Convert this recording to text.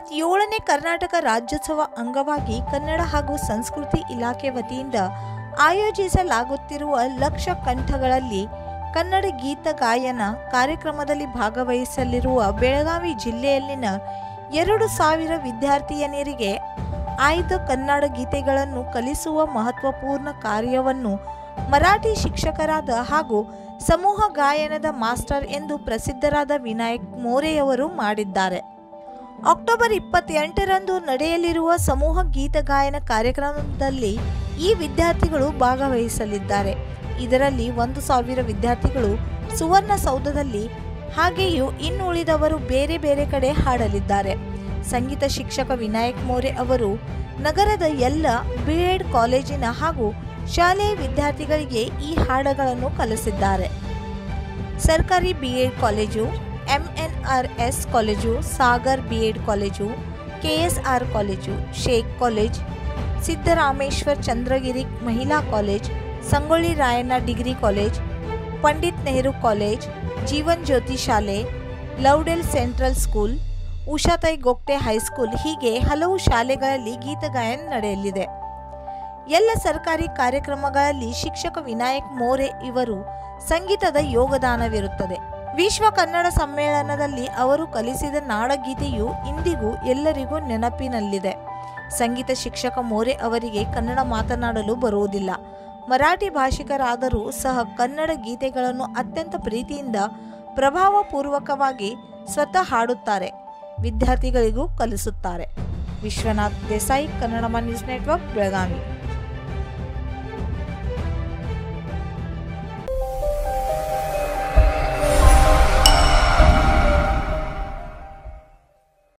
ಇಪ್ಪತ್ತೇಳನೇ ಕರ್ನಾಟಕ ರಾಜ್ಯೋತ್ಸವ ಅಂಗವಾಗಿ ಕನ್ನಡ ಹಾಗೂ ಸಂಸ್ಕೃತಿ ಇಲಾಖೆ ವತಿಯಿಂದ ಆಯೋಜಿಸಲಾಗುತ್ತಿರುವ ಲಕ್ಷ ಕಂಠಗಳಲ್ಲಿ ಕನ್ನಡ ಗೀತ ಗಾಯನ ಕಾರ್ಯಕ್ರಮದಲ್ಲಿ ಭಾಗವಹಿಸಲಿರುವ ಬೆಳಗಾವಿ ಜಿಲ್ಲೆಯಲ್ಲಿನ ಎರಡು ಸಾವಿರ ವಿದ್ಯಾರ್ಥಿಯನಿಯರಿಗೆ ಆಯ್ದ ಕನ್ನಡ ಗೀತೆಗಳನ್ನು ಕಲಿಸುವ ಮಹತ್ವಪೂರ್ಣ ಕಾರ್ಯವನ್ನು ಮರಾಠಿ ಶಿಕ್ಷಕರಾದ ಹಾಗೂ ಸಮೂಹ ಗಾಯನದ ಮಾಸ್ಟರ್ ಎಂದು ಪ್ರಸಿದ್ಧರಾದ ವಿನಾಯಕ್ ಮೋರೆಯವರು ಮಾಡಿದ್ದಾರೆ ಅಕ್ಟೋಬರ್ ಇಪ್ಪತ್ತೆಂಟರಂದು ನಡೆಯಲಿರುವ ಸಮೂಹ ಗೀತ ಗಾಯನ ಕಾರ್ಯಕ್ರಮದಲ್ಲಿ ಈ ವಿದ್ಯಾರ್ಥಿಗಳು ಭಾಗವಹಿಸಲಿದ್ದಾರೆ ಇದರಲ್ಲಿ ಒಂದು ಸಾವಿರ ವಿದ್ಯಾರ್ಥಿಗಳು ಸುವರ್ಣಸೌಧದಲ್ಲಿ ಹಾಗೆಯೂ ಇನ್ನುಳಿದವರು ಬೇರೆ ಬೇರೆ ಕಡೆ ಹಾಡಲಿದ್ದಾರೆ ಸಂಗೀತ ಶಿಕ್ಷಕ ವಿನಾಯಕ್ ಮೋರೆ ಅವರು ನಗರದ ಎಲ್ಲ ಬಿ ಎಡ್ ಕಾಲೇಜಿನ ಹಾಗೂ ಶಾಲೆಯ ವಿದ್ಯಾರ್ಥಿಗಳಿಗೆ ಈ ಹಾಡುಗಳನ್ನು ಕಲಿಸಿದ್ದಾರೆ ಸರ್ಕಾರಿ B Ed college MNRS college Sagar B Ed college KSR college Sheikh college Siddarameshwar Chandragiri ಮಹಿಳಾ college Sangolli Rayanna degree college Pandit Nehru college Jeevan Jyoti ಶಾಲೆ ಲೌಡೆಲ್ central school Ushatai Gogte high school ಹೀಗೆ ಹಲವು ಶಾಲೆಗಳಲ್ಲಿ ಗೀತಗಾಯನ ನಡೆಯಲಿದೆ ಎಲ್ಲ ಸರ್ಕಾರಿ ಕಾರ್ಯಕ್ರಮಗಳಲ್ಲಿ ಶಿಕ್ಷಕ ವಿನಾಯಕ್ ಮೋರೆ ಇವರು ಸಂಗೀತದ ಯೋಗದಾನವಿರುತ್ತದೆ ವಿಶ್ವ ಕನ್ನಡ ಸಮ್ಮೇಳನದಲ್ಲಿ ಅವರು ಕಲಿಸಿದ ನಾಡಗೀತೆಯು ಇಂದಿಗೂ ಎಲ್ಲರಿಗೂ ನೆನಪಿನಲ್ಲಿದೆ ಸಂಗೀತ ಶಿಕ್ಷಕ ಮೋರೆ ಅವರಿಗೆ ಕನ್ನಡ ಮಾತನಾಡಲು ಬರುವುದಿಲ್ಲ ಮರಾಠಿ ಭಾಷಿಕರಾದರೂ ಸಹ ಕನ್ನಡ ಗೀತೆಗಳನ್ನು ಅತ್ಯಂತ ಪ್ರೀತಿಯಿಂದ ಪ್ರಭಾವಪೂರ್ವಕವಾಗಿ ಸ್ವತಃ ಹಾಡುತ್ತಾರೆ ವಿದ್ಯಾರ್ಥಿಗಳಿಗೂ ಕಲಿಸುತ್ತಾರೆ ವಿಶ್ವನಾಥ್ ದೇಸಾಯಿ ಕನ್ನಡ ನ್ಯೂಸ್ ನೆಟ್ವರ್ಕ್ ಬೆಳಗಾವಿ